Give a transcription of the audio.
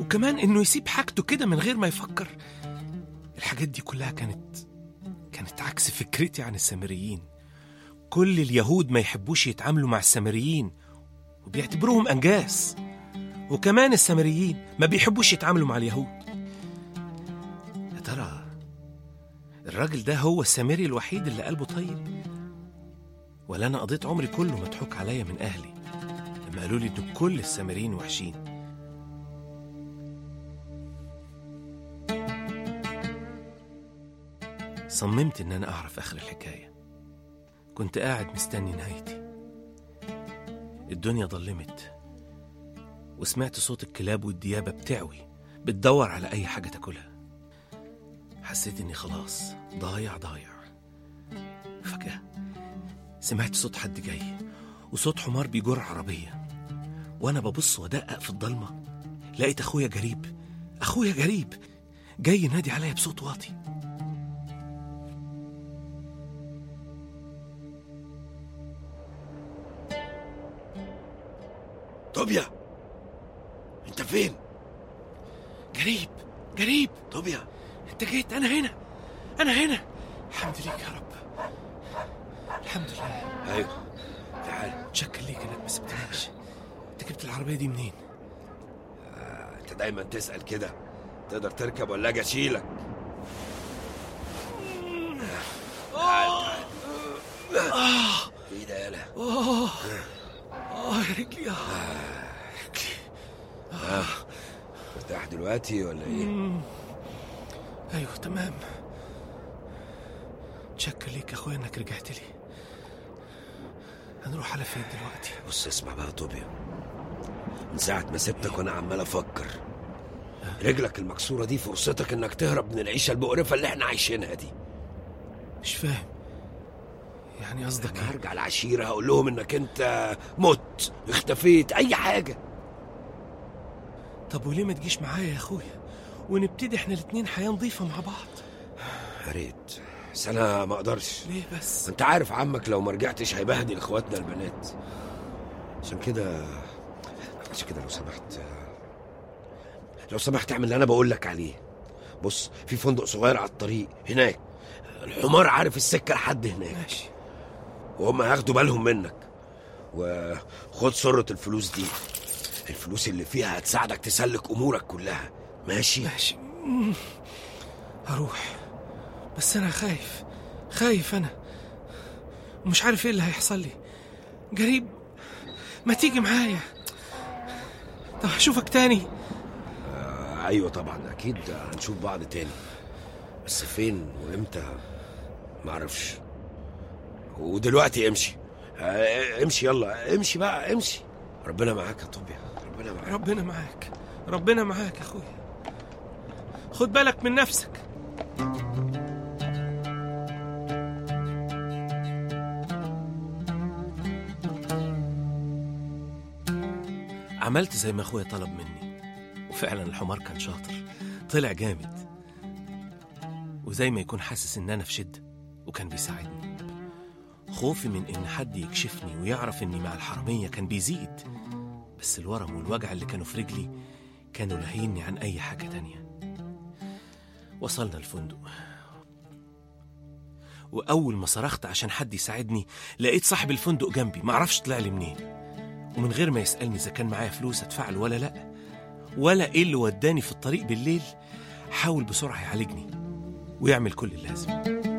وكمان انه يسيب حاجته كده من غير ما يفكر الحاجات دي كلها كانت كانت عكس فكرتي عن السامريين كل اليهود ما يحبوش يتعاملوا مع السامريين وبيعتبروهم انجاس وكمان السامريين ما بيحبوش يتعاملوا مع اليهود يا ترى الراجل ده هو السامري الوحيد اللي قلبه طيب ولا انا قضيت عمري كله مضحوك عليا من اهلي لما قالوا لي ان كل السامريين وحشين صممت ان انا اعرف اخر الحكايه كنت قاعد مستني نهايتي الدنيا ضلمت وسمعت صوت الكلاب والديابه بتعوي بتدور على اي حاجه تاكلها حسيت اني خلاص ضايع ضايع فجاه سمعت صوت حد جاي وصوت حمار بيجر عربيه وانا ببص وادقق في الضلمه لقيت اخويا جريب اخويا جريب جاي ينادي عليا بصوت واطي طوبيا انت فين جريب جريب طوبيا انت جيت انا هنا انا هنا الحمد لله يا رب الحمد لله ايوه تعال متشكر ليك انك ما سبتنيش انت جبت العربيه دي منين انت دايما تسال كده تقدر تركب ولا اجي اشيلك ايه ده يالا اه اه يا رجلي اه مرتاح دلوقتي ولا ايه ايوه تمام متشكر ليك يا اخويا انك رجعت لي هنروح على فين دلوقتي بص اسمع بقى يا طوبيا من ساعة ما سبتك وانا عمال افكر رجلك المكسورة دي فرصتك انك تهرب من العيشة المقرفة اللي احنا عايشينها دي مش فاهم يعني قصدك انا ايه هرجع العشيرة هقول لهم انك انت مت اختفيت اي حاجة طب وليه ما تجيش معايا يا اخويا ونبتدي احنا الاتنين حياه نظيفه مع بعض يا ريت بس انا ما اقدرش ليه بس انت عارف عمك لو ما رجعتش هيبهدل اخواتنا البنات عشان كده عشان كده لو سمحت لو سمحت اعمل اللي انا بقول لك عليه بص في فندق صغير على الطريق هناك الحمار عارف السكه لحد هناك ماشي وهم هياخدوا بالهم منك وخد سرة الفلوس دي الفلوس اللي فيها هتساعدك تسلك امورك كلها ماشي ماشي مم. هروح بس انا خايف خايف انا ومش عارف ايه اللي هيحصل لي قريب ما تيجي معايا طب هشوفك تاني آه، ايوه طبعا اكيد هنشوف بعض تاني بس فين وامتى معرفش ودلوقتي امشي آه، امشي يلا امشي بقى امشي ربنا معاك يا طوبيا ربنا معاك ربنا معاك ربنا معاك يا اخويا خد بالك من نفسك عملت زي ما اخويا طلب مني وفعلا الحمار كان شاطر طلع جامد وزي ما يكون حاسس ان انا في شده وكان بيساعدني خوفي من ان حد يكشفني ويعرف اني مع الحراميه كان بيزيد بس الورم والوجع اللي كانوا في رجلي كانوا لاهيني عن أي حاجة تانية وصلنا الفندق وأول ما صرخت عشان حد يساعدني لقيت صاحب الفندق جنبي معرفش طلع لي منين ومن غير ما يسألني إذا كان معايا فلوس أدفع له ولا لأ ولا إيه اللي وداني في الطريق بالليل حاول بسرعة يعالجني ويعمل كل اللازم